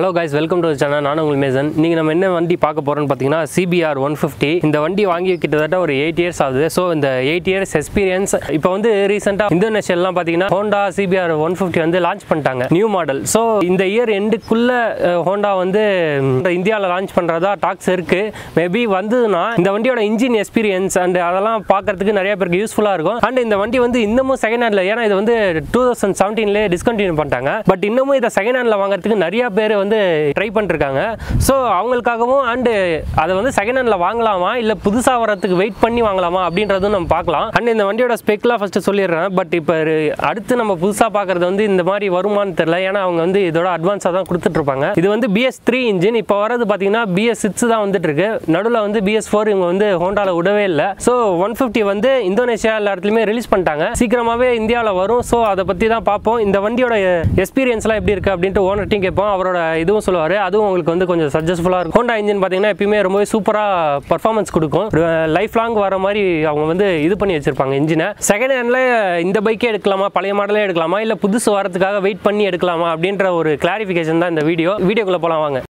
hello guys welcome to channel நான் உங்கள் Mason நீங்கள் நம்ம என்ன வண்டி பார்க்க போகிறோம்னு பார்த்தீங்கன்னா சிபிஆர் ஒன் ஃபிஃப்டி இந்த வண்டி வாங்கி கிட்டத்தட்ட ஒரு எயிட் இயர்ஸ் ஆகுது ஸோ இந்த எயிட் இயர்ஸ் எக்ஸ்பீரியன்ஸ் இப்போ வந்து ரீசெண்டாக இந்தோனேஷியாலாம் பார்த்தீங்கன்னா ஹோண்டா சிபிஆர் ஒன் ஃபிஃப்டி வந்து லான்ச் பண்ணிட்டாங்க நியூ மாடல் ஸோ இந்த இயர் எண்டுக்குள்ள ஹோண்டா வந்து இந்தியாவில் லான்ச் பண்ணுறதா டாக்ஸ் இருக்குது மேபி வந்ததுன்னா இந்த வண்டியோட இன்ஜின் எக்ஸ்பீரியன்ஸ் அண்ட் அதெல்லாம் பார்க்கறதுக்கு நிறைய பேருக்கு யூஸ்ஃபுல்லாக இருக்கும் அண்ட் இந்த வண்டி வந்து இன்னமும் செகண்ட் ஹேண்டில் ஏன்னா இது வந்து டூ தௌசண்ட் செவன்டீன்லேயே டிஸ்கண்டினியூ பண்ணிட்டாங்க பட் இன்னமும் இதை செகண்ட் ஹேண்டில் வாங்குறதுக்கு நிறைய பேர் வந்து ட்ரை பண்ணிருக்காங்க ஸோ அவங்களுக்காகவும் அண்டு அதை வந்து செகண்ட் ஹேண்டில் வாங்கலாமா இல்லை புதுசாக வரதுக்கு வெயிட் பண்ணி வாங்கலாமா அப்படின்றதும் நம்ம பார்க்கலாம் அண்ட் இந்த வண்டியோட ஸ்பெக்லாம் ஃபஸ்ட்டு சொல்லிடுறேன் பட் இப்போ அடுத்து நம்ம புதுசாக பார்க்குறது வந்து இந்த மாதிரி வருமானு தெரியல ஏன்னா அவங்க வந்து இதோட அட்வான்ஸாக தான் கொடுத்துட்ருப்பாங்க இது வந்து பிஎஸ் த்ரீ இன்ஜின் இப்போ வரது பார்த்தீங்கன்னா பிஎஸ் சிக்ஸ் தான் வந்துட்டு இருக்கு நடுவில் வந்து பிஎஸ் ஃபோர் இவங்க வந்து ஹோண்டாவில் விடவே இல்லை ஸோ ஒன் ஃபிஃப்டி வந்து இந்தோனேஷியா எல்லா இடத்துலையுமே ரிலீஸ் பண்ணிட்டாங்க சீக்கிரமாகவே இந்தியாவில் வரும் ஸோ அதை பற்றி தான் பார்ப்போம் இந்த வண்டியோட எக்ஸ்பீரியன்ஸ்லாம் எப்படி இருக்குது அப்படின்ட்டு ஓனர்ட்டையும் கேட்போம் அவரோட இதுவும் சொல்லுவார் அதுவும் உங்களுக்கு வந்து கொஞ்சம் சஜஸ்ஃபுல்லாக இருக்கும் ஹோண்டா இன்ஜின் பார்த்தீங்கன்னா எப்பயுமே ரொம்பவே சூப்பராக பர்ஃபார்மன்ஸ் கொடுக்கும் லைஃப் லாங் வர மாதிரி அவங்க வந்து இது பண்ணி வச்சிருப்பாங்க இன்ஜினை செகண்ட் ஹேண்டில் இந்த பைக்கே எடுக்கலாமா பழைய மாடலே எடுக்கலாமா இல்லை புதுசு வரதுக்காக வெயிட் பண்ணி எடுக்கலாமா அப்படின்ற ஒரு கிளாரிஃபிகேஷன் தான் இந்த வீடியோ வீடியோக்குள்ளே போகலாம் வாங்க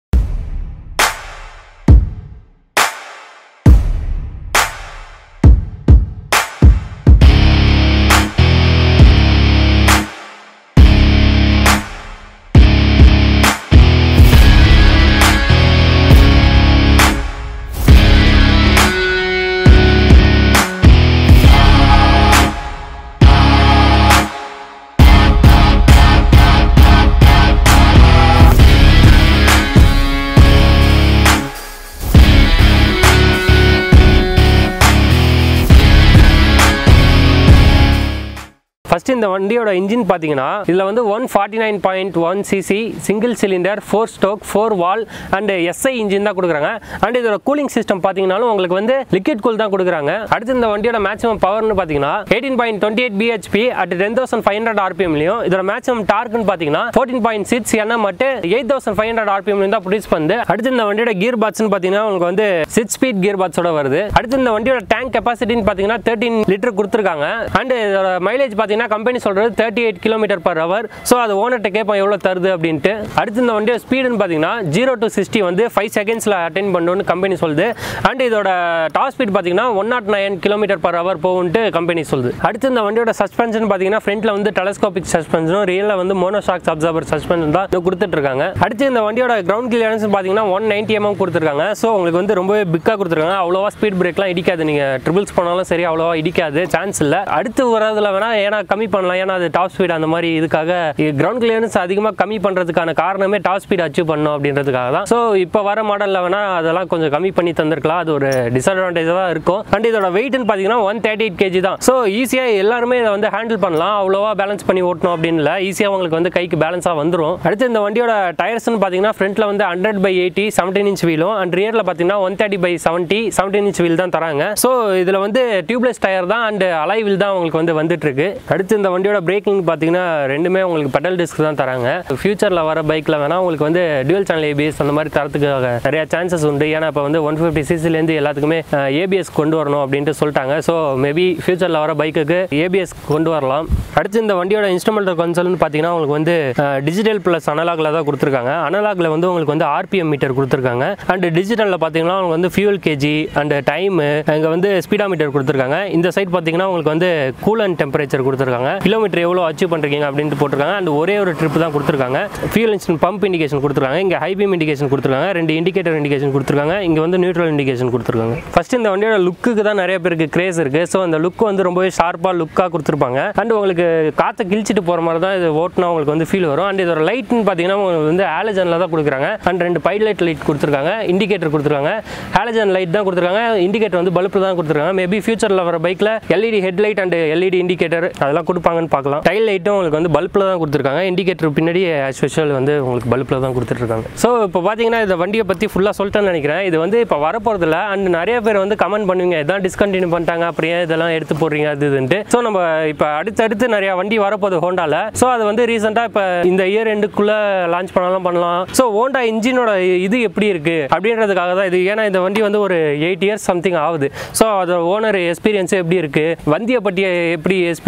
ஃபர்ஸ்ட் இந்த வண்டியோட இன்ஜின் பார்த்தீங்கன்னா இதில் வந்து one forty nine point one CC single cylinder four stroke four valve and SI engine தான் கொடுக்குறாங்க அண்ட் இதோட கூலிங் சிஸ்டம் பார்த்தீங்கன்னாலும் உங்களுக்கு வந்து லிக்விட் கூல் தான் கொடுக்குறாங்க அடுத்து இந்த வண்டியோட மேக்ஸிமம் பவர்னு பார்த்தீங்கன்னா eighteen point twenty eight BHP at ten thousand five hundred ஆர்பிஎம்லையும் இதோட மேக்ஸிமம் டார்க்னு பார்த்தீங்கன்னா ஃபோர்டீன் பாயிண்ட் சிக்ஸ் என்ன மட்டும் எயிட் தௌசண்ட் ஃபைவ் ஹண்ட்ரட் ஆர்பிஎம்லையும் தான் ப்ரொடியூஸ் பண்ணுது அடுத்து இந்த வண்டியோட கியர் பாட்ஸ்னு பார்த்தீங்கன்னா உங்களுக்கு வந்து சிக்ஸ் ஸ்பீட் கியர் பாட்ஸோட வருது அடுத்து இந்த வண்டியோட டேங்க் கெப்பாசிட்டின்னு பார்த்தீங்கன்னா தேர்ட்டின் லிட்டர் கொடுத்துருக்காங்க அண்ட் இதோட மைலேஜ் பார்த்தீங்கன்னா கம்பெனி சொல்றது thirty eight kilometre per hour so அது ஓனர்கிட்ட கேட்போம் எவ்வளோ தருது அப்படின்ட்டு அடுத்து இந்த வண்டியோட ஸ்பீடுன்னு பார்த்தீங்கன்னா ஜீரோ டு சிக்ஸ்டி வந்து ஃபைவ் செகண்ட்ஸில் அட்டைன் பண்ணணும்னு கம்பெனி சொல்லுது அண்ட் இதோட டாப் ஸ்பீட் பார்த்தீங்கன்னா one naught nine kilometre per hour போகும்ட்டு கம்பெனி சொல்லுது அடுத்து இந்த வண்டியோட சஸ்பென்ஷன் பார்த்தீங்கன்னா ஃப்ரண்ட்ல வந்து டெலஸ்கோபிக் சஸ்பென்ஷனும் ரியலில் வந்து மோனோஷாக்ஸ் அப்சர்வர் சஸ்பென்ஷன் தான் இது கொடுத்துட்டு இருக்காங்க அடுத்து இந்த வண்டியோட கிரவுண்ட் கிளியரன்ஸ் பார்த்தீங்கன்னா ஒன் நைன்டி எம்எம் கொடுத்துருக்காங்க ஸோ உங்களுக்கு வந்து ரொம்பவே பிக்காக கொடுத்துருக்காங்க அவ்வளோவா ஸ்பீட் பிரேக்லாம் இடிக்காது நீங்கள் ட்ரிபிள்ஸ் போனாலும் சரி அவ்வளோவா இடிக்காது சான்ஸ் இல்லை அடுத்து வரதுல வேணா ஏன்னா கம்மி பண்ணலாம் ஏன்னா அது டாப் ஸ்பீட் அந்த மாதிரி இதுக்காக கிரவுண்ட் கிளியரன்ஸ் அதிகமாக கம்மி பண்ணுறதுக்கான காரணமே டாப் ஸ்பீட் அச்சீவ் பண்ணணும் அப்படின்றதுக்காக தான் ஸோ இப்போ வர மாடலில் வேணா அதெல்லாம் கொஞ்சம் கம்மி பண்ணி தந்திருக்கலாம் அது ஒரு டிஸ்அட்வான்டேஜ் தான் இருக்கும் அண்ட் இதோட வெயிட்னு பார்த்தீங்கன்னா ஒன் தேர்ட்டி எயிட் கேஜி தான் ஸோ ஈஸியாக எல்லாருமே இதை வந்து ஹேண்டில் பண்ணலாம் அவ்வளோவா பேலன்ஸ் பண்ணி ஓட்டணும் அப்படின்னு இல்லை ஈஸியாக உங்களுக்கு வந்து கைக்கு பேலன்ஸாக வந்துடும் அடுத்து இந்த வண்டியோட டயர்ஸ்னு பார்த்தீங்கன்னா ஃப்ரண்ட்டில் வந்து hundred by eighty seventeen inch வீலும் அண்ட் ரியரில் பார்த்தீங்கன்னா one thirty by seventy seventeen inch wheel தான் தராங்க ஸோ இதில் வந்து டியூப்லெஸ் டயர் தான் அண்ட் அலை வீல் தான் உங்களுக்கு வந்து வந்துட்டு இருக்கு அடுத்து இந்த வண்டியோட பிரேக்கிங் பார்த்தீங்கன்னா ரெண்டுமே உங்களுக்கு பெடல் டிஸ்க் தான் தராங்க ஃபியூச்சரில் வர பைக்கில் வேணால் உங்களுக்கு வந்து டியூவல் சேனல் ஏபிஎஸ் அந்த மாதிரி தரத்துக்காக நிறைய சான்சஸ் உண்டு ஏன்னா இப்போ வந்து ஒன் ஃபிஃப்டி சிசிலேருந்து எல்லாத்துக்குமே ஏபிஎஸ் கொண்டு வரணும் அப்படின்ட்டு சொல்லிட்டாங்க ஸோ மேபி ஃபியூச்சரில் வர பைக்குக்கு ஏபிஎஸ் கொண்டு வரலாம் அடுத்து இந்த வண்டியோட இன்ஸ்ட்ருமெண்டல் கன்சோல்னு பார்த்தீங்கன்னா உங்களுக்கு வந்து டிஜிட்டல் ப்ளஸ் அனலாகில் தான் கொடுத்துருக்காங்க அனலாகில் வந்து உங்களுக்கு வந்து ஆர்பிஎம் மீட்டர் கொடுத்துருக்காங்க அண்ட் டிஜிட்டலில் பார்த்தீங்கன்னா உங்களுக்கு வந்து ஃபியூல் கேஜி அண்ட் டைமு இங்கே வந்து ஸ்பீடா மீட்டர் கொடுத்துருக்காங்க இந்த சைட் பார்த்தீங்கன்னா உங்களுக்கு வந்து கூல் அண்ட் டெம்பரேச்சர் கொடுத்துருக்காங்க கிலோமீட்டர் எவ்வளோ அச்சீவ் பண்ணுறீங்க அப்படின்ட்டு போட்டிருக்காங்க அண்ட் ஒரே ஒரு ட்ரிப் தான் கொடுத்துருக்காங்க ஃபியூல் இன்ஜின் பம்ப் இண்டிகேஷன் கொடுத்துருக்காங்க இங்கே ஹை பீம் இண்டிகேஷன் கொடுத்துருக்காங்க ரெண்டு இண்டிகேட்டர் இண்டிகேஷன் கொடுத்துருக்காங்க இங்கே வந்து நியூட்ரல் இண்டிகேஷன் கொடுத்துருக்காங்க ஃபர்ஸ்ட் இந்த வண்டியோட லுக்குக்கு தான் நிறைய பேருக்கு கிரேஸ் இருக்குது ஸோ அந்த லுக் வந்து ரொம்பவே ஷார்ப்பாக லுக்காக கொடுத்துருப்பாங்க அண்ட் உங்களுக்கு காற்றை கிழிச்சிட்டு போகிற மாதிரி தான் இது ஓட்டினா உங்களுக்கு வந்து ஃபீல் வரும் அண்ட் இதோட லைட்னு பார்த்தீங்கன்னா உங்களுக்கு வந்து ஆலஜனில் தான் கொடுக்குறாங்க அண்ட் ரெண்டு பைட் லைட் லைட் கொடுத்துருக்காங்க இண்டிகேட்டர் கொடுத்துருக்காங்க ஹாலஜன் லைட் தான் கொடுத்துருக்காங்க இண்டிகேட்டர் வந்து பல்ப் தான் கொடுத்துருக்காங்க மேபி ஃபியூச்சரில் வர பைக்கில் LED head light and LED indicator அதெல்லாம் கொடுப்பாங்கன்னு பார்க்கலாம் டைல் லைட்டும் உங்களுக்கு வந்து பல்பில் தான் கொடுத்துருக்காங்க இண்டிகேட்டர் பின்னாடி ஸ்பெஷல் வந்து உங்களுக்கு பல்பில் தான் கொடுத்துட்ருக்காங்க ஸோ இப்போ பார்த்தீங்கன்னா இந்த வண்டியை பற்றி ஃபுல்லாக சொல்லிட்டேன்னு நினைக்கிறேன் இது வந்து இப்போ வரப்போகிறதுல அண்ட் நிறைய பேர் வந்து கமெண்ட் பண்ணுவீங்க இதான் டிஸ்கண்டினியூ பண்ணிட்டாங்க அப்படியே இதெல்லாம் எடுத்து போடுறீங்க அது இதுன்ட்டு ஸோ நம்ம இப்போ அடுத்தடுத்து நிறைய வண்டி வரப்போகுது ஹோண்டாவில் ஸோ அது வந்து ரீசெண்டாக இப்போ இந்த இயர் எண்டுக்குள்ளே லான்ச் பண்ணாலும் பண்ணலாம் ஸோ ஹோண்டா இன்ஜினோட இது எப்படி இருக்குது அப்படின்றதுக்காக தான் இது ஏன்னா இந்த வண்டி வந்து ஒரு எயிட் இயர்ஸ் சம்திங் ஆகுது ஸோ அதோட ஓனர் எக்ஸ்பீரியன்ஸ் எப்படி இருக்குது வண்டியை பற்றிய எப்படி எக்ஸ்பீரியன்ஸ் இருக்குது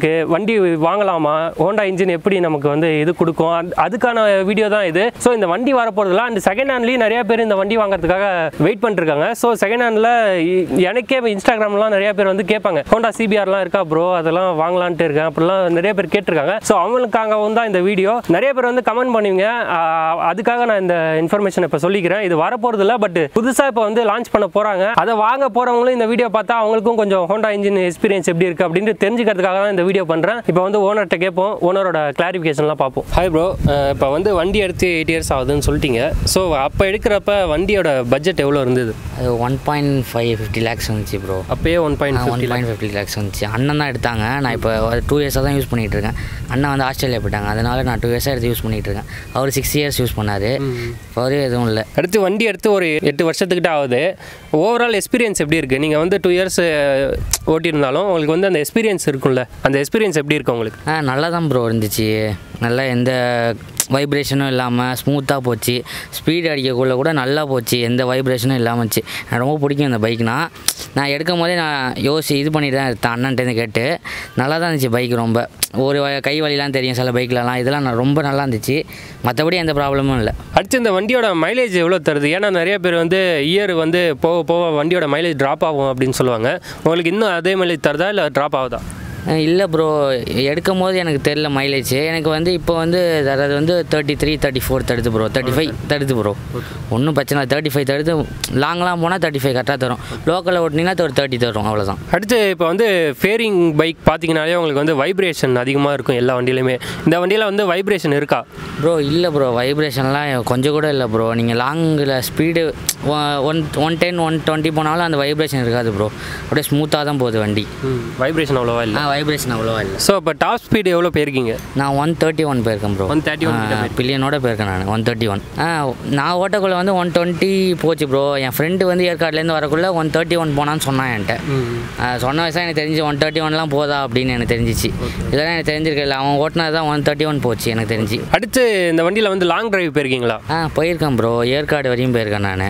இருக்குது வண்டி வாங்கலாமா ஹோண்டா இன்ஜின் எப்படி நமக்கு வந்து இது கொடுக்கும் அது- அதுக்கான வீடியோ தான் இது ஸோ இந்த வண்டி வரப்போகிறதுலாம் அந்த செகண்ட் ஹேண்ட்லேயும் நிறைய பேர் இந்த வண்டி வாங்குறதுக்காக வெயிட் பண்ணிருக்காங்க ஸோ செகண்ட் ஹேண்டில் எனக்கே இன்ஸ்டாகிராம்லாம் நிறைய பேர் வந்து கேட்பாங்க ஹோண்டா சிபிஆர்லாம் இருக்கா ப்ரோ அதெல்லாம் வாங்கலான்ட்டு இருக்கேன் அப்படிலாம் நிறைய பேர் கேட்டிருக்காங்க ஸோ அவங்களுக்காகவும் தான் இந்த வீடியோ நிறைய பேர் வந்து கமெண்ட் பண்ணுவீங்க ஆஹ் அதுக்காக நான் இந்த இன்ஃபர்மேஷன் இப்போ சொல்லிக்கிறேன் இது வரப்போகிறது இல்லை பட் புதுசாக இப்போ வந்து லான்ச் பண்ண போகிறாங்க அதை வாங்க போகிறவங்களும் இந்த வீடியோ பார்த்தா அவங்களுக்கும் கொஞ்சம் ஹோண்டா இன்ஜின் எக்ஸ்பீரியன்ஸ் எப்படி இருக்குது அப்படின்ட்டு தெரிஞ்சுக்கிறதுக்காக தான் இந்த வீடியோ பண்ணுறேன் இப்போ வந்து ஓனர்கிட்ட கேட்போம் ஓனரோட கிளாரிஃபிகேஷன்லாம் பார்ப்போம் ஹாய் ப்ரோ இப்போ வந்து வண்டி எடுத்து எயிட் இயர்ஸ் ஆகுதுன்னு சொல்லிட்டீங்க ஸோ அப்போ எடுக்கிறப்ப வண்டியோட பட்ஜெட் எவ்வளோ இருந்தது அது one point five fifty lakhs வந்துச்சு ப்ரோ அப்பயே one point one fifty point fifty lakhs வந்துச்சு அண்ணன் தான் எடுத்தாங்க நான் இப்போ டூ இயர்ஸாக தான் யூஸ் பண்ணிகிட்டு இருக்கேன் அண்ணன் வந்து ஆஸ்திரேலியா போயிட்டாங்க அதனால நான் டூ இயர்ஸாக எடுத்து யூஸ் பண்ணிகிட்டு இருக்கேன் அவர் சிக்ஸ் இயர்ஸ் யூஸ் பண்ணார் இப்போ அவரு எதுவும் இல்லை அடுத்து வண்டி எடுத்து ஒரு எட்டு வருஷத்துக்கிட்ட ஆகுது ஓவரால் எக்ஸ்பீரியன்ஸ் எப்படி இருக்குது நீங்கள் வந்து டூ இயர்ஸ் ஓட்டியிருந்தாலும் உங்களுக்கு வந்து அந்த எக்ஸ்பீரியன்ஸ் இருக்கும்ல அந்த எக்ஸ்பீரியன்ஸ் எப்படி இருக்கு உங்களுக்கு ஆ நல்லா தான் ப்ரோ இருந்துச்சு நல்லா எந்த வைப்ரேஷனும் இல்லாமல் ஸ்மூத்தாக போச்சு ஸ்பீட் அடிக்கக்குள்ள கூட நல்லா போச்சு எந்த வைப்ரேஷனும் இல்லாமல் இருந்துச்சு எனக்கு ரொம்ப பிடிக்கும் இந்த பைக்னா நான் எடுக்கும் போதே நான் யோசி இது பண்ணிட்டு தான் எடுத்தேன் அண்ணன்ட்டேருந்து கேட்டு நல்லா தான் இருந்துச்சு பைக் ரொம்ப ஒரு வ- கை வலிலாம் தெரியும் சில பைக்லலாம் இதெல்லாம் நான் ரொம்ப நல்லா இருந்துச்சு மற்றபடி எந்த ப்ராப்ளமும் இல்லை அடுத்து இந்த வண்டியோட மைலேஜ் எவ்வளோ தருது ஏன்னா நிறைய பேர் வந்து இயர் வந்து போக போக வண்டியோட மைலேஜ் ட்ராப் ஆகும் அப்படின்னு சொல்லுவாங்க உங்களுக்கு இன்னும் அதே மைலேஜ் தருதா இல்லை ட்ராப் ஆகுதா இல்லை ப்ரோ எடுக்கும் போது எனக்கு தெரில மைலேஜ் எனக்கு வந்து இப்போ வந்து தரது வந்து தேர்ட்டி த்ரீ தேர்ட்டி ஃபோர் தடுத்து ப்ரோ தேர்ட்டி ஃபைவ் தடுத்து ப்ரோ ஒன்றும் பிரச்சனை இல்லை தேர்ட்டி ஃபைவ் தடுத்து லாங்லாம் போனால் தேர்ட்டி ஃபைவ் கரெக்டாக தரும் லோக்கலில் ஓட்டினீங்கன்னா ஒரு தேர்ட்டி தரும் அவ்வளோதான் அடுத்து இப்போ வந்து ஃபேரிங் பைக் பார்த்தீங்கனாலே உங்களுக்கு வந்து வைப்ரேஷன் அதிகமாக இருக்கும் எல்லா வண்டியிலையுமே இந்த வண்டியில் வந்து வைப்ரேஷன் இருக்கா ப்ரோ இல்லை ப்ரோ வைப்ரேஷன்லாம் கொஞ்சம் கூட இல்லை ப்ரோ நீங்கள் லாங்கில் speed one one ten one twenty போனாலும் அந்த வைப்ரேஷன் இருக்காது ப்ரோ அப்படியே ஸ்மூத்தாக தான் போகுது வண்டி வைப்ரேஷன் அவ்வளோவா இல்லை ஆ வைப்ரேஷன் அவ்வளோவா இல்லை ஸோ இப்போ டாப் ஸ்பீடு எவ்வளோ போயிருக்கீங்க நான் ஒன் தேர்ட்டி ஒன் போயிருக்கேன் ப்ரோ 131 பில்லியனோட போயிருக்கேன் நான் ஒன் தேர்ட்டி ஒன் ஆ நான் ஓட்டக்குள்ள வந்து ஒன் டுவெண்ட்டி போச்சு ப்ரோ என் ஃப்ரெண்டு வந்து ஏற்காடுலேருந்து வரக்குள்ள ஒன் தேர்ட்டி ஒன் போனான்னு சொன்னான் என்கிட்ட ஆ, சொன்ன வயசாக எனக்கு தெரிஞ்சு ஒன் தேர்ட்டி ஒன்லாம் போதா அப்படின்னு எனக்கு தெரிஞ்சிச்சு இதெல்லாம் எனக்கு தெரிஞ்சிருக்கல அவன் ஓட்டினது தான் ஒன் தேர்ட்டி ஒன் போச்சு எனக்கு தெரிஞ்சு அடுத்து இந்த வண்டியில் வந்து லாங் டிரைவ் போயிருக்கீங்களா ஆ போயிருக்கேன் ப்ரோ ஏற்காடு வரையும் போயிருக்கேன் நான்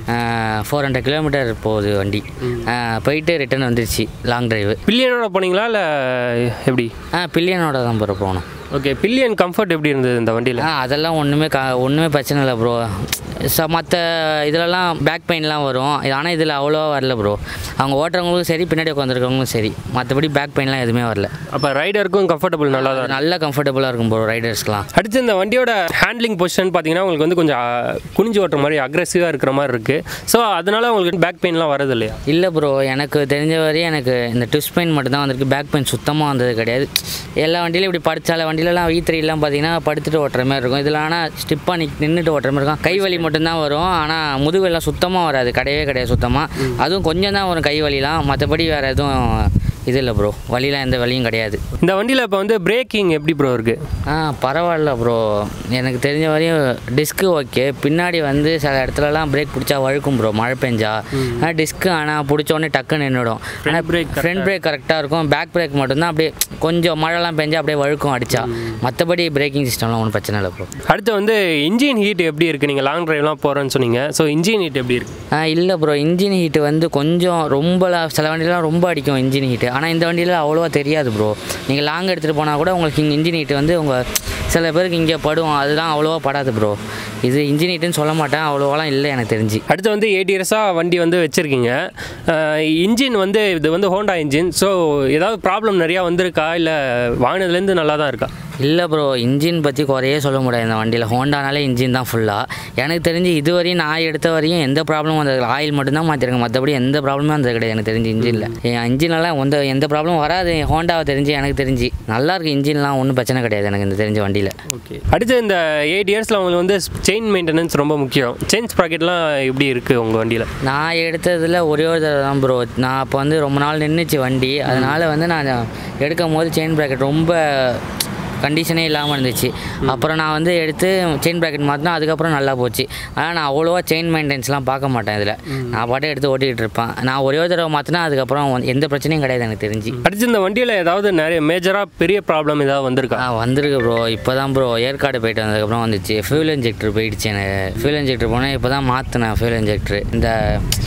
ஃபோர் ஹண்ட்ரட் கிலோமீட்டர் போகுது வண்டி ஆ, போயிட்டு ரிட்டர்ன் வந்துருச்சு லாங் டிரைவு பில்லியனோட போனீங்களா இல்லை எப்படி ஆ பில்லியனோட தான் ப்ரோ போகணும் ஓகே பில்லியன் கம்ஃபர்ட் எப்படி இருந்தது இந்த வண்டியில் ஆ அதெல்லாம் ஒன்றுமே கா ஒன்றுமே பிரச்சனை இல்லை ப்ரோ ச மற்ற இதிலலாம் பேக் பெயின்லாம் வரும் ஆனால் இதில் அவ்வளோவா வரல ப்ரோ அவங்க ஓட்டுறவங்களுக்கும் சரி பின்னாடி உட்காந்துருக்கவங்களும் சரி மற்றபடி பேக் பெயின்லாம் எதுவுமே வரல அப்போ ரைடருக்கும் கம்ஃபர்டபுள் நல்லா தான் நல்ல கம்ஃபர்டபுளாக இருக்கும் ப்ரோ ரைடர்ஸ்க்குலாம் அடுத்து இந்த வண்டியோட ஹேண்ட்லிங் பொசிஷன் பார்த்தீங்கன்னா உங்களுக்கு வந்து கொஞ்சம் அஹ், குனிஞ்சு ஓட்டுற மாதிரி அக்ரெசிவாக இருக்கிற மாதிரி இருக்குது ஸோ அதனால உங்களுக்கு பேக் பெயின்லாம் வரது இல்லையா இல்லை ப்ரோ எனக்கு தெரிஞ்ச வரையும் எனக்கு இந்த ட்விஸ்ட் பெயின் மட்டும் தான் வந்திருக்கு பேக் பெயின் சுத்தமாக வந்தது கிடையாது எல்லா வண்டியிலும் இப்படி படித்தால வண்டியிலலாம் வி த்ரீலாம் பார்த்தீங்கன்னா படுத்துட்டு ஓட்டுற மாதிரி இருக்கும் இதில் ஆனால் ஸ்டிப்பாக நிக் நின்றுட்டு ஓட்டுற மாதிரி இருக்கும் கை வலி மட்டும்தான் வரும் ஆனால் முதுகுலாம் சுத்தமாக வராது கிடையவே கிடையாது சுத்தமாக அதுவும் கொஞ்சம் தான் வரும் கை வலிலாம் மற்றபடி வேறு எதுவும் இது இல்லை ப்ரோ வலிலாம் எந்த வலியும் கிடையாது இந்த வண்டியில் இப்போ வந்து பிரேக்கிங் எப்படி ப்ரோ இருக்குது ஆ பரவாயில்ல ப்ரோ எனக்கு தெரிஞ்ச வரையும் டிஸ்க்கு ஓகே பின்னாடி வந்து சில இடத்துலலாம் பிரேக் பிடிச்சா வழுக்கும் ப்ரோ மழை பெஞ்சா ஆனால் டிஸ்க்கு ஆனால் பிடிச்சோடனே டக்குன்னு நின்றுடும் ஆனால் brake ஃப்ரண்ட் பிரேக் கரெக்டாக இருக்கும் பேக் பிரேக் மட்டும்தான் அப்படியே கொஞ்சம் மழைலாம் பெஞ்சா அப்படியே வழுக்கும் அடிச்சா மற்றபடி பிரேக்கிங் சிஸ்டம்லாம் ஒன்றும் பிரச்சனை இல்லை ப்ரோ அடுத்து வந்து இன்ஜின் ஹீட் எப்படி இருக்குது நீங்கள் லாங் டிரைவ்லாம் போகிறேன்னு சொன்னீங்க ஸோ இன்ஜின் ஹீட் எப்படி இருக்குது ஆ இல்லை ப்ரோ இன்ஜின் ஹீட்டு வந்து கொஞ்சம் ரொம்ப சில வண்டிலாம் ரொம்ப அடிக்கும் இன்ஜின் ஹீட்டு ஆனால் இந்த வண்டியில் அவ்வளோவா தெரியாது ப்ரோ நீங்கள் லாங் எடுத்துகிட்டு போனால் கூட உங்களுக்கு இங்கே இன்ஜின் ஹீட்டு வந்து உங்கள் சில பேருக்கு இங்கே படும் அதெல்லாம் அவ்வளோவா படாது ப்ரோ இது இன்ஜின் ஹீட்டுன்னு சொல்ல மாட்டேன் அவ்வளோவாலாம் இல்லை எனக்கு தெரிஞ்சு அடுத்து வந்து எயிட் இயர்ஸாக வண்டி வந்து வச்சுருக்கீங்க இன்ஜின் வந்து இது வந்து ஹோண்டா இன்ஜின் ஸோ ஏதாவது ப்ராப்ளம் நிறையா வந்திருக்கா இல்லை வாங்கினதுலேருந்து நல்லா தான் இருக்கா இல்லை ப்ரோ இன்ஜின் பற்றி குறையே சொல்ல முடியாது இந்த வண்டியில் ஹோண்டானாலே இன்ஜின் தான் ஃபுல்லாக எனக்கு தெரிஞ்சு இது வரையும் நான் எடுத்த வரையும் எந்த ப்ராப்ளமும் வந்தது ஆயில் மட்டும்தான் மாற்றிருக்கேன் மற்றபடி எந்த ப்ராப்ளமும் வந்தது கிடையாது எனக்கு தெரிஞ்சு இன்ஜினில் என் இன்ஜினெல்லாம் எந்த எந்த ப்ராப்ளமும் வராது ஹோண்டாவை தெரிஞ்சு எனக்கு தெரிஞ்சு நல்லா இருக்கு இன்ஜின்லாம் ஒன்றும் பிரச்சனை கிடையாது எனக்கு இந்த தெரிஞ்ச வண்டியில் ஓகே அடுத்து இந்த எயிட் இயர்ஸில் உங்களுக்கு வந்து செயின் மெயின்டெனன்ஸ் ரொம்ப முக்கியம் செயின் ப்ராக்கெட்லாம் எப்படி இருக்குது உங்கள் வண்டியில் நான் எடுத்ததில் ஒரே ஒரு தடவை தான் ப்ரோ நான் அப்போ வந்து ரொம்ப நாள் நின்றுச்சு வண்டி அதனால் வந்து நான் எடுக்கும் போது செயின் ப்ராக்கெட் ரொம்ப கண்டிஷனே இல்லாமல் இருந்துச்சு அப்புறம் நான் வந்து எடுத்து செயின் ப்ராக்கெட் மாற்றினா அதுக்கப்புறம் நல்லா போச்சு ஆனால் நான் அவ்வளோவா செயின் மெயின்டெனன்ஸ்லாம் பார்க்க மாட்டேன் இதில் நான் பாட்டே எடுத்து ஓட்டிகிட்டு இருப்பேன் நான் ஒரே ஒரு தடவை மாற்றினா அதுக்கப்புறம் வந்து எந்த பிரச்சனையும் கிடையாது எனக்கு தெரிஞ்சு அடுத்து இந்த வண்டியில் ஏதாவது நிறைய மேஜராக பெரிய ப்ராப்ளம் ஏதாவது வந்திருக்கா ஆ வந்திருக்கு ப்ரோ இப்போ தான் ப்ரோ ஏற்காடு போயிட்டு வந்ததுக்கப்புறம் வந்துச்சு ஃபியூல் இன்ஜெக்டர் போயிடுச்சு எனக்கு ஃபியூல் இன்ஜெக்டர் போனேன் இப்போ தான் மாற்றினேன் ஃபியூல் இன்ஜெக்டர் இந்த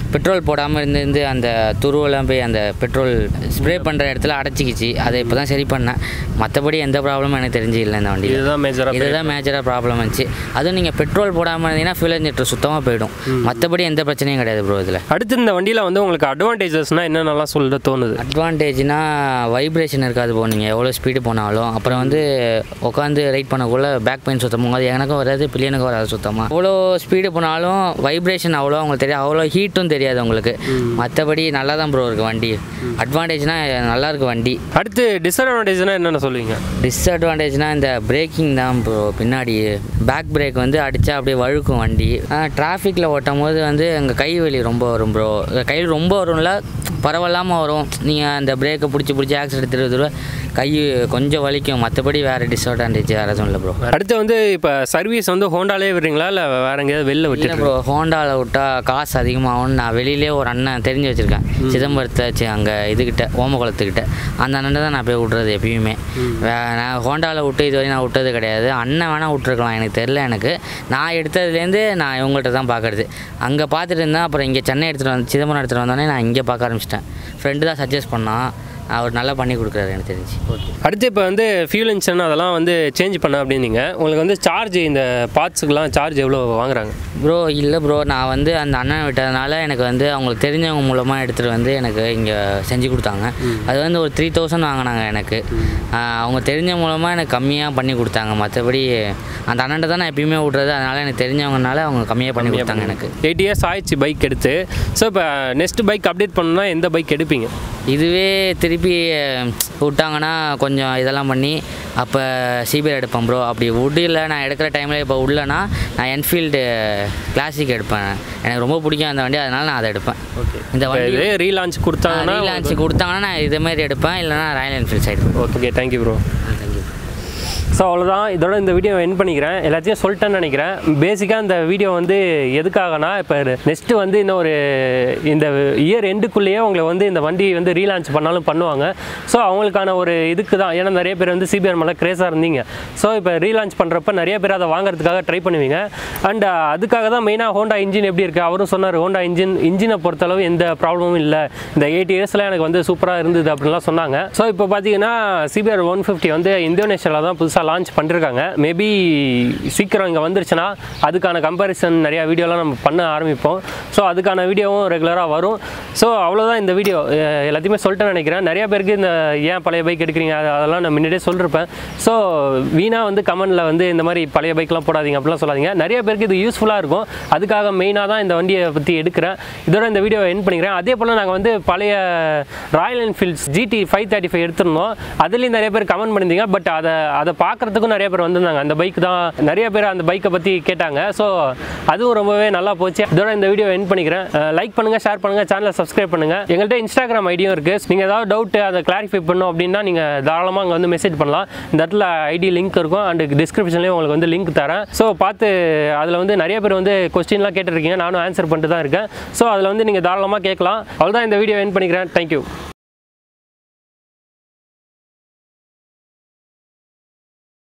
பெட்ரோல் போடாமல் இருந்து இருந்து அந்த துருவெல்லாம் போய் அந்த பெட்ரோல் ஸ்ப்ரே பண்ணுற இடத்துல அடைச்சிக்கிச்சு அதை இப்போ தான் சரி பண்ணேன் மற்றபடி எந்த ப்ராப்ளமும் எனக்கு தெரிஞ்சு இல்லை இந்த வண்டியில் இதுதான் மேஜராக இதுதான் மேஜராக ப்ராப்ளம் வந்துச்சு அதுவும் நீங்கள் பெட்ரோல் போடாமல் இருந்தீங்கன்னா ஃபியூல் இன்ஜெக்டர் சுத்தமாக போயிடும் மற்றபடி எந்த பிரச்சனையும் கிடையாது ப்ரோ இதில் அடுத்து இந்த வண்டியில் வந்து உங்களுக்கு அட்வான்டேஜஸ்னால் என்னென்னலாம் சொல்ல தோணுது அட்வான்டேஜ்னா வைப்ரேஷன் இருக்காது போ நீங்கள் எவ்வளோ ஸ்பீடு போனாலும் அப்புறம் வந்து உட்காந்து ரைட் பண்ணக்குள்ள பேக் பெயின் சுத்தமாக அது எனக்கும் வராது பிள்ளைனுக்கும் வராது சுத்தமாக அவ்வளோ ஸ்பீடு போனாலும் வைப்ரேஷன் அவ்வளோ உங்களுக்கு தெரியாது அவ்வளோ ஹீட்டும் தெரியாது உங்களுக்கு மற்றபடி நல்லா தான் ப்ரோ இருக்குது வண்டி அட்வான்டேஜ்னா நல்லா இருக்கு வண்டி அடுத்து டிஸ்அட்வான்டேஜ்னால் என்னென்ன சொல்லுவீங்க டிஸ்அட்வான்டேஜ்னால் இந்த பிரேக்கிங் தான் ப்ரோ பின்னாடி பேக் பிரேக் வந்து அடித்தா அப்படியே வழுக்கும் வண்டி டிராஃபிக்கில் ஓட்டும் போது வந்து எங்கள் கை வலி ரொம்ப வரும் ப்ரோ கையில் ரொம்ப வரும்ல பரவாயில்லாமல் வரும் நீங்கள் அந்த பிரேக்கை பிடிச்சி பிடிச்சி ஆக்சிடென்ட் திரும்ப திரும்ப கை கொஞ்சம் வலிக்கும் மற்றபடி வேறு டிஸ்அட்வான்டேஜ் வேறு எதுவும் இல்லை ப்ரோ அடுத்து வந்து இப்போ சர்வீஸ் வந்து ஹோண்டாலே விடுறீங்களா இல்லை வேற எங்கேயாவது வெளில இல்லை விட்டுட்டு ப்ரோ ஹோண்டாவில் விட்டால் காசு அதிகமாகும்னு நான் வெளியிலே ஒரு அண்ணன் தெரிஞ்சு வச்சுருக்கேன் சிதம்பரத்தாச்சு அங்கே இதுக்கிட்ட ஓமகுளத்துக்கிட்ட அந்த அண்ணன் தான் நான் போய் விட்றது எப்பயுமே வே- நான் ஹோண்டாவில் விட்டு இது வரையும் நான் விட்டது கிடையாது அண்ணன் வேணால் விட்டுருக்கலாம் எனக்கு தெரில எனக்கு நான் எடுத்ததுலேருந்து நான் இவங்கள்ட்ட தான் பார்க்குறது அங்கே பார்த்துட்டு இருந்தேன் அப்புறம் இங்கே சென்னை எடுத்துகிட்டு வந்து சிதம்பரம் எடுத்துகிட்டு வந்தோடனே நான் இங்கே பார்க்க ஆரம்பிச்சிட்டேன் ஃப்ரெண்டு தான் சஜஸ்ட் பண்ணான் அவர் நல்லா பண்ணி கொடுக்குறாரு எனக்கு தெரிஞ்சு ஓகே அடுத்து இப்போ வந்து ஃபியூல் இன்ஜின் அதெல்லாம் வந்து சேஞ்ச் பண்ண அப்படின்னீங்க உங்களுக்கு வந்து சார்ஜ் இந்த பார்ட்ஸுக்கெலாம் சார்ஜ் எவ்வளோ வாங்குறாங்க ப்ரோ இல்லை ப்ரோ நான் வந்து அந்த அண்ணன் விட்டதுனால எனக்கு வந்து அவங்களுக்கு தெரிஞ்சவங்க மூலமாக எடுத்துகிட்டு வந்து எனக்கு இங்கே செஞ்சு கொடுத்தாங்க அது வந்து ஒரு த்ரீ தௌசண்ட் வாங்கினாங்க எனக்கு ஆஹ் அவங்க தெரிஞ்ச மூலமாக எனக்கு கம்மியாக பண்ணி கொடுத்தாங்க மற்றபடி அந்த அண்ணன்ட்ட தான் நான் எப்பயுமே விட்றது அதனால் எனக்கு தெரிஞ்சவங்கனால அவங்க கம்மியாக பண்ணி கொடுத்தாங்க எனக்கு எயிட் இயர்ஸ் ஆயிடுச்சு பைக் எடுத்து ஸோ இப்போ நெக்ஸ்ட் பைக் அப்டேட் பண்ணணும்னா எந்த பைக் எடுப்பீங்க இதுவே திருப்பி அஹ், விட்டாங்கன்னா கொஞ்சம் இதெல்லாம் பண்ணி அப்போ சிபிஆர் எடுப்பேன் ப்ரோ அப்படி உட்டில் நான் எடுக்கிற டைமில் இப்போ உள்ளனா நான் என்ஃபீல்டு கிளாசிக் எடுப்பேன் எனக்கு ரொம்ப பிடிக்கும் அந்த வண்டி அதனால் நான் அதை எடுப்பேன் ஓகே இந்த இப்போ வண்டி இது ரீலான்ச் கொடுத்தாங்கன்னா ரீலான்ச் கொடுத்தாங்கன்னா நான் இதே மாதிரி எடுப்பேன் இல்லைனா Royal Enfield side okay thank you bro thank you so அவ்வளோதான் இதோட இந்த வீடியோ என் பண்ணிக்கிறேன் எல்லாத்தையும் சொல்லிட்டேன்னு நினைக்கிறேன் பேசிக்காக இந்த வீடியோ வந்து எதுக்காகனா இப்போ நெக்ஸ்ட்டு வந்து இன்னும் ஒரு இந்த இயர் எண்டுக்குள்ளேயே உங்களை வந்து இந்த வண்டி வந்து ரீலான்ச் பண்ணாலும் பண்ணுவாங்க ஸோ அவங்களுக்கான ஒரு இதுக்கு தான் ஏன்னா நிறைய பேர் வந்து சிபிஆர் மேலே க்ரேஸாக இருந்தீங்க ஸோ இப்போ ரீலான்ச் பண்ணுறப்ப நிறைய பேர் அதை வாங்குறதுக்காக ட்ரை பண்ணுவீங்க அண்ட் அதுக்காக தான் மெயினாக ஹோண்டா இன்ஜின் எப்படி இருக்குது அவரும் சொன்னார் ஹோண்டா இன்ஜின் இன்ஜினை பொறுத்தளவு எந்த ப்ராப்ளமும் இல்லை இந்த எயிட் இயர்ஸில் எனக்கு வந்து சூப்பராக இருந்தது அப்படின்லாம் சொன்னாங்க ஸோ இப்போ பார்த்தீங்கன்னா சிபிஆர் ஒன் ஃபிஃப்டி வந்து இந்தோனேஷியாவில் தான் புதுசாக லான்ச் பண்ணிருக்காங்க மேபி சீக்கிரம் இங்கே வந்துருச்சுன்னா அதுக்கான கம்பேரிசன் நிறையா வீடியோலாம் நம்ம பண்ண ஆரம்பிப்போம் ஸோ அதுக்கான வீடியோவும் ரெகுலராக வரும் ஸோ அவ்வளோதான் இந்த வீடியோ அஹ் எல்லாத்தையுமே சொல்லிட்டேன்னு நினைக்கிறேன் நிறைய பேருக்கு இந்த ஏன் பழைய பைக் எடுக்கிறீங்க அது- அதெல்லாம் நான் முன்னாடியே சொல்லிருப்பேன் ஸோ வீணாக வந்து கமெண்டில் வந்து இந்த மாதிரி பழைய பைக்லாம் போடாதீங்க அப்படிலாம் சொல்லாதீங்க நிறைய பேருக்கு இது யூஸ்ஃபுல்லாக இருக்கும் அதுக்காக மெயினாக தான் இந்த வண்டியை பற்றி எடுக்கிறேன் இதோட இந்த வீடியோ என் பண்ணிக்கிறேன் அதே போல் நாங்கள் வந்து பழைய Royal Enfields GT five thirty five எடுத்திருந்தோம் அதுலேயும் நிறைய பேர் கமெண்ட் பண்ணியிருந்தீங்க பட் அதை அதை பார்க்குறதுக்கும் நிறைய பேர் வந்திருந்தாங்க அந்த பைக் தான் நிறைய பேர் அந்த பைக்கை பற்றி கேட்டாங்க ஸோ அதுவும் ரொம்பவே நல்லா போச்சு இதோட இந்த வீடியோ என் பண்ணிக்கிறேன் லைக் பண்ணுங்கள் ஷேர் பண்ணுங்கள் சேனலை சப்ஸ்கிரைப் பண்ணுங்கள் எங்கள்கிட்ட இன்ஸ்டாகிராம் ஐடியும் இருக்குது நீங்கள் ஏதாவது டவுட்டு அதை கிளாரிஃபை பண்ணணும் அப்படின்னா நீங்கள் தாராளமாக அங்கே வந்து மெசேஜ் பண்ணலாம் இந்த இடத்துல ஐடி லிங்க் இருக்கும் அண்ட் டிஸ்கிரிப்ஷன்லேயும் உங்களுக்கு வந்து லிங்க் தரேன் ஸோ பார்த்து அதில் வந்து நிறைய பேர் வந்து கொஸ்டின்லாம் கேட்டிருக்கீங்க நானும் ஆன்சர் பண்ணிட்டு தான் இருக்கேன் ஸோ அதில் வந்து நீங்கள் தாராளமாக கேட்கலாம் அவ்வளோதான் இந்த வீடியோ என் பண்ணிக்கிறேன் தேங்க்யூ